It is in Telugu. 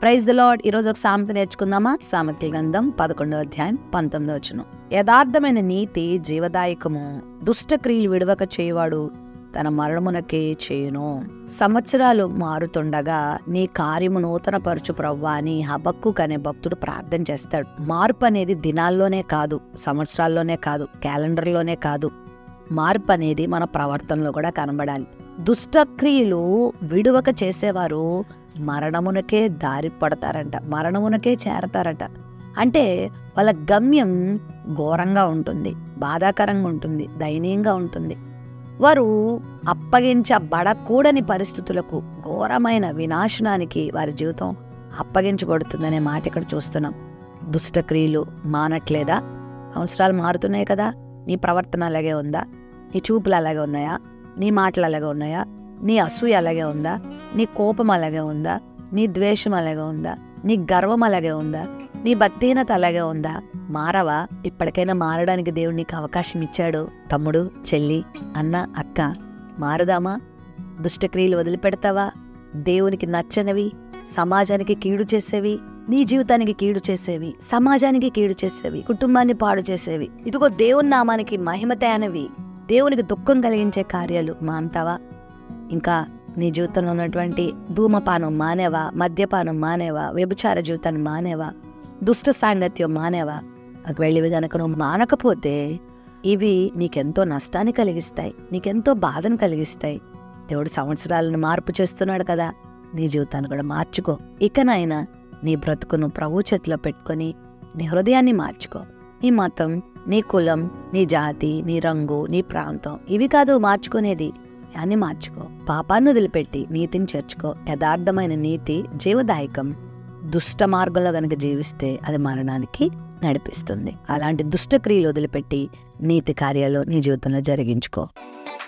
ప్రైజ్ ద లాడ్ ఈరోజు ఒక సామెత నేర్చుకుందామా సామెతల గ్రంథం పదకొండో అధ్యాయం పంతొమ్మిదో వచ్చును యథార్థమైన నీతి జీవదాయకము దుష్ట క్రియలు విడవక చేయవాడు తన మరణమునకే చేయును సంవత్సరాలు మారుతుండగా నీ కార్యము నూతనపరచు ప్రవ్వా అని హబక్కు అనే భక్తుడు ప్రార్థన చేస్తాడు మార్పు అనేది దినాల్లోనే కాదు సంవత్సరాల్లోనే కాదు క్యాలెండర్లోనే కాదు మార్పు అనేది మన ప్రవర్తనలో కూడా కనబడాలి దుష్టక్రియలు విడువక చేసేవారు మరణమునకే దారి పడతారంట మరణమునకే చేరతారట అంటే వాళ్ళ గమ్యం ఘోరంగా ఉంటుంది బాధాకరంగా ఉంటుంది దయనీయంగా ఉంటుంది వారు అప్పగించబడకూడని పరిస్థితులకు ఘోరమైన వినాశనానికి వారి జీవితం అప్పగించబడుతుందనే మాట ఇక్కడ చూస్తున్నాం దుష్టక్రియలు మానట్లేదా సంవత్సరాలు మారుతున్నాయి కదా నీ ప్రవర్తన అలాగే ఉందా నీ చూపులు అలాగే ఉన్నాయా నీ మాటలు అలాగే ఉన్నాయా నీ అసూయ అలాగే ఉందా నీ కోపం అలాగే ఉందా నీ ద్వేషం అలాగే ఉందా నీ గర్వం అలాగే ఉందా నీ భక్తిహీనత అలాగే ఉందా మారవా ఇప్పటికైనా మారడానికి దేవుడు నీకు అవకాశం ఇచ్చాడు తమ్ముడు చెల్లి అన్న అక్క మారుదామా దుష్టక్రియలు వదిలిపెడతావా దేవునికి నచ్చనివి సమాజానికి కీడు చేసేవి నీ జీవితానికి కీడు చేసేవి సమాజానికి కీడు చేసేవి కుటుంబాన్ని పాడు చేసేవి ఇదిగో దేవుని నామానికి మహిమ తేనవి దేవునికి దుఃఖం కలిగించే కార్యాలు మాంటావా ఇంకా నీ జీవితంలో ఉన్నటువంటి ధూమపానం మానేవా మద్యపానం మానేవా వ్యభిచార జీవితాన్ని మానేవా దుష్ట సాంగత్యం మానేవా అక్కడ వెళ్ళివి గనక నువ్వు మానకపోతే ఇవి నీకెంతో నష్టాన్ని కలిగిస్తాయి నీకెంతో బాధను కలిగిస్తాయి దేవుడు సంవత్సరాలను మార్పు చేస్తున్నాడు కదా నీ జీవితాన్ని కూడా మార్చుకో ఇకనైనా నీ బ్రతుకును ప్రభు చేతిలో పెట్టుకొని నీ హృదయాన్ని మార్చుకో నీ మతం నీ కులం నీ జాతి నీ రంగు నీ ప్రాంతం ఇవి కాదు మార్చుకునేది అన్ని మార్చుకో పాపాన్ని వదిలిపెట్టి నీతిని చేర్చుకో యథార్థమైన నీతి జీవదాయకం దుష్ట మార్గంలో గనక జీవిస్తే అది మరణానికి నడిపిస్తుంది అలాంటి దుష్ట క్రియలు వదిలిపెట్టి నీతి కార్యాలు నీ జీవితంలో జరిగించుకో